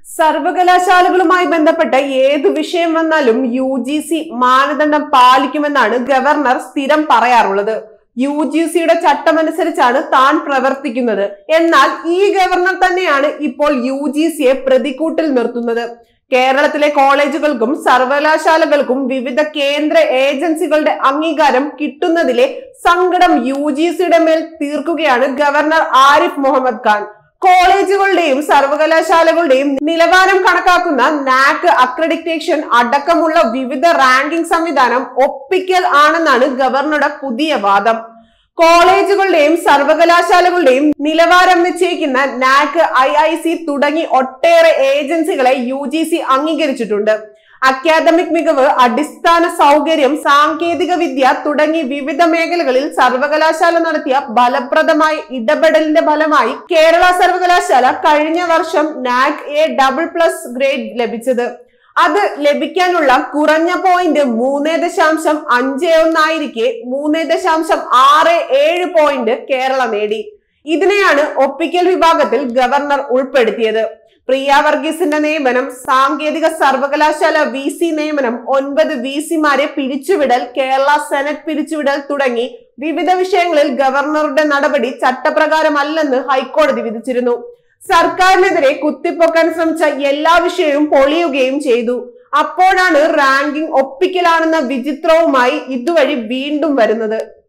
സർവകലാശാലകളുമായി ബന്ധപ്പെട്ട ഏതു വിഷയം വന്നാലും യു ജി സി മാനദണ്ഡം പാലിക്കുമെന്നാണ് ഗവർണർ സ്ഥിരം പറയാറുള്ളത് യു ജി സിയുടെ ചട്ടമനുസരിച്ചാണ് താൻ പ്രവർത്തിക്കുന്നത് എന്നാൽ ഈ ഗവർണർ തന്നെയാണ് ഇപ്പോൾ യു ജി സിയെ പ്രതിക്കൂട്ടിൽ നിർത്തുന്നത് കേരളത്തിലെ കോളേജുകൾക്കും സർവകലാശാലകൾക്കും വിവിധ കേന്ദ്ര ഏജൻസികളുടെ അംഗീകാരം കിട്ടുന്നതിലെ സങ്കടം യു ജി സിയുടെ മേൽ തീർക്കുകയാണ് ഗവർണർ ആരിഫ് മുഹമ്മദ് ഖാൻ കോളേജുകളുടെയും സർവകലാശാലകളുടെയും നിലവാരം കണക്കാക്കുന്ന നാക് അക്രഡിറ്റേഷൻ അടക്കമുള്ള വിവിധ റാങ്കിംഗ് സംവിധാനം ഒപ്പിക്കൽ ആണെന്നാണ് ഗവർണറുടെ പുതിയ വാദം കോളേജുകളുടെയും സർവകലാശാലകളുടെയും നിലവാരം നിശ്ചയിക്കുന്ന നാക് ഐ ഐ സി തുടങ്ങി ഒട്ടേറെ ഏജൻസികളെ യു ജി സി അംഗീകരിച്ചിട്ടുണ്ട് അക്കാദമിക് മികവ് അടിസ്ഥാന സൗകര്യം സാങ്കേതിക വിദ്യ തുടങ്ങി വിവിധ മേഖലകളിൽ സർവകലാശാല നടത്തിയ ഫലപ്രദമായ ഇടപെടലിന്റെ ഫലമായി കേരള സർവകലാശാല കഴിഞ്ഞ വർഷം NAAC A double plus grade ലഭിച്ചത് അത് ലഭിക്കാനുള്ള കുറഞ്ഞ പോയിന്റ് മൂന്ന് ദശാംശം അഞ്ച് ഒന്നായിരിക്കെ മൂന്ന് ദശാംശം ആറ് ഏഴ് പോയിന്റ് കേരള നേടി ഇതിനെയാണ് ഒപ്പിക്കൽ വിഭാഗത്തിൽ ഗവർണർ ഉൾപ്പെടുത്തിയത് പ്രിയ വർഗീസിന്റെ നിയമനം സാങ്കേതിക സർവകലാശാല വി സി നിയമനം ഒൻപത് വി സിമാരെ പിരിച്ചുവിടൽ കേരള സെനറ്റ് പിരിച്ചുവിടൽ തുടങ്ങി വിവിധ വിഷയങ്ങളിൽ ഗവർണറുടെ നടപടി ചട്ടപ്രകാരമല്ലെന്ന് ഹൈക്കോടതി വിധിച്ചിരുന്നു സർക്കാരിനെതിരെ കുത്തിപ്പൊക്കാൻ ശ്രമിച്ച എല്ലാ വിഷയവും പൊളിയുകയും ചെയ്തു അപ്പോഴാണ് റാങ്കിംഗ് ഒപ്പിക്കലാണെന്ന വിചിത്രവുമായി ഇതുവഴി വീണ്ടും വരുന്നത്